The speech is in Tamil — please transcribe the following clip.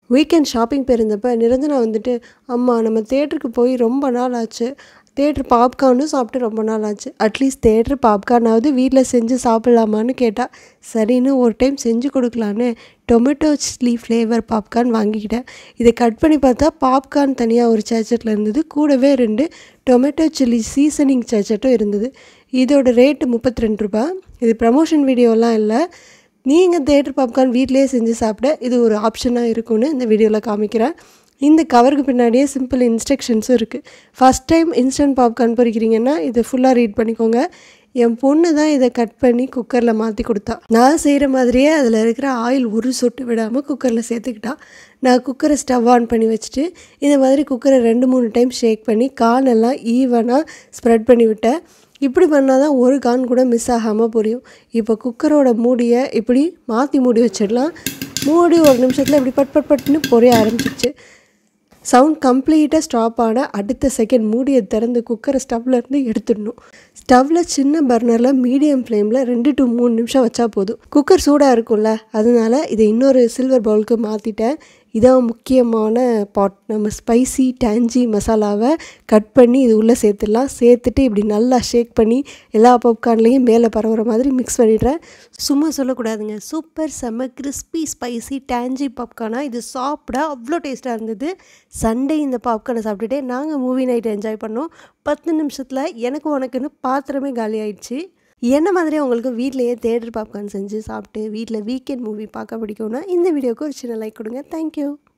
வீக்கெண்ட் ஷாப்பிங் போயிருந்தப்ப நிரஞ்சனா வந்துட்டு அம்மா நம்ம தேட்டருக்கு போய் ரொம்ப நாள் ஆச்சு தேட்ரு பாப்கார்னும் சாப்பிட்டு ரொம்ப நாள் ஆச்சு அட்லீஸ்ட் தேட்ரு பாப்கார்னாவது வீட்டில் செஞ்சு சாப்பிட்லாமான்னு கேட்டால் சரின்னு ஒரு டைம் செஞ்சு கொடுக்கலான்னு டொமேட்டோ சில்லி ஃப்ளேவர் பாப்கார்ன் வாங்கிக்கிட்டேன் இதை கட் பண்ணி பார்த்தா பாப்கார்ன் தனியாக ஒரு சேச்சட்டில் இருந்தது கூடவே ரெண்டு டொமேட்டோ சில்லி சீசனிங் சேச்சட்டும் இருந்தது இதோட ரேட்டு முப்பத்தி ரெண்டு ரூபா இது ப்ரமோஷன் வீடியோலாம் இல்லை நீங்கள் தேட்டர் பாப்கார்ன் வீட்டிலேயே செஞ்சு சாப்பிட இது ஒரு ஆப்ஷனாக இருக்கும்னு இந்த வீடியோவில் காமிக்கிறேன் இந்த கவருக்கு பின்னாடியே சிம்பிள் இன்ஸ்ட்ரக்ஷன்ஸும் இருக்குது ஃபஸ்ட் டைம் இன்ஸ்டன்ட் பாப்கார்ன் பொரிக்கிறீங்கன்னா இதை ஃபுல்லாக ரீட் பண்ணிக்கோங்க என் பொண்ணு தான் இதை கட் பண்ணி குக்கரில் மாற்றி கொடுத்தா நான் செய்கிற மாதிரியே அதில் இருக்கிற ஆயில் ஒரு சொட்டு விடாமல் குக்கரில் சேர்த்துக்கிட்டா நான் குக்கரை ஸ்டவ் ஆன் பண்ணி வச்சுட்டு இந்த மாதிரி குக்கரை ரெண்டு மூணு டைம் ஷேக் பண்ணி கானெல்லாம் ஈவனாக ஸ்ப்ரெட் பண்ணி விட்டேன் இப்படி பண்ணால் தான் ஒரு கான் கூட மிஸ் ஆகாமல் புரியும் இப்போ குக்கரோட மூடியை இப்படி மாற்றி மூடி வச்சிடலாம் மூடி ஒரு நிமிஷத்தில் இப்படி பட் பட் பட்டுன்னு பொரிய ஆரம்பிச்சிருச்சு சவுண்ட் கம்ப்ளீட்டாக ஸ்டாப் ஆன அடுத்த செகண்ட் மூடியை திறந்து குக்கரை ஸ்டவ்லேருந்து எடுத்துடணும் ஸ்டவ்வில் சின்ன பர்னரில் மீடியம் ஃப்ளேமில் ரெண்டு டு மூணு நிமிஷம் வச்சா போதும் குக்கர் சூடாக இருக்கும்ல அதனால இதை இன்னொரு சில்வர் பவுலுக்கு மாற்றிட்டேன் இதான் முக்கியமான பாட் நம்ம ஸ்பைசி டேஞ்சி மசாலாவை கட் பண்ணி இது உள்ளே சேர்த்துடலாம் சேர்த்துட்டு இப்படி நல்லா ஷேக் பண்ணி எல்லா பாப்கார்ன்லேயும் மேலே பரவுற மாதிரி மிக்ஸ் பண்ணிடுறேன் சும்மா சொல்லக்கூடாதுங்க சூப்பர் செம்ம கிறிஸ்பி ஸ்பைசி டேஞ்சி பாப்கார்னாக இது சாப்பிட அவ்வளோ டேஸ்ட்டாக இருந்தது சண்டே இந்த பாப்கார்னை சாப்பிட்டுட்டே நாங்கள் மூவி நைட் என்ஜாய் பண்ணோம் பத்து நிமிஷத்தில் எனக்கு உனக்குன்னு பாத்திரமே காலி ஆயிடுச்சு என்ன மாதிரி உங்களுக்கு வீட்லேயே தேட்டர் பாப்கார்ன் செஞ்சு சாப்பிட்டு வீட்டில் வீக்கெண்ட் மூவி பார்க்க பிடிக்கும்னா இந்த வீடியோக்கு ஒரு சின்ன லைக் கொடுங்க தேங்க்யூ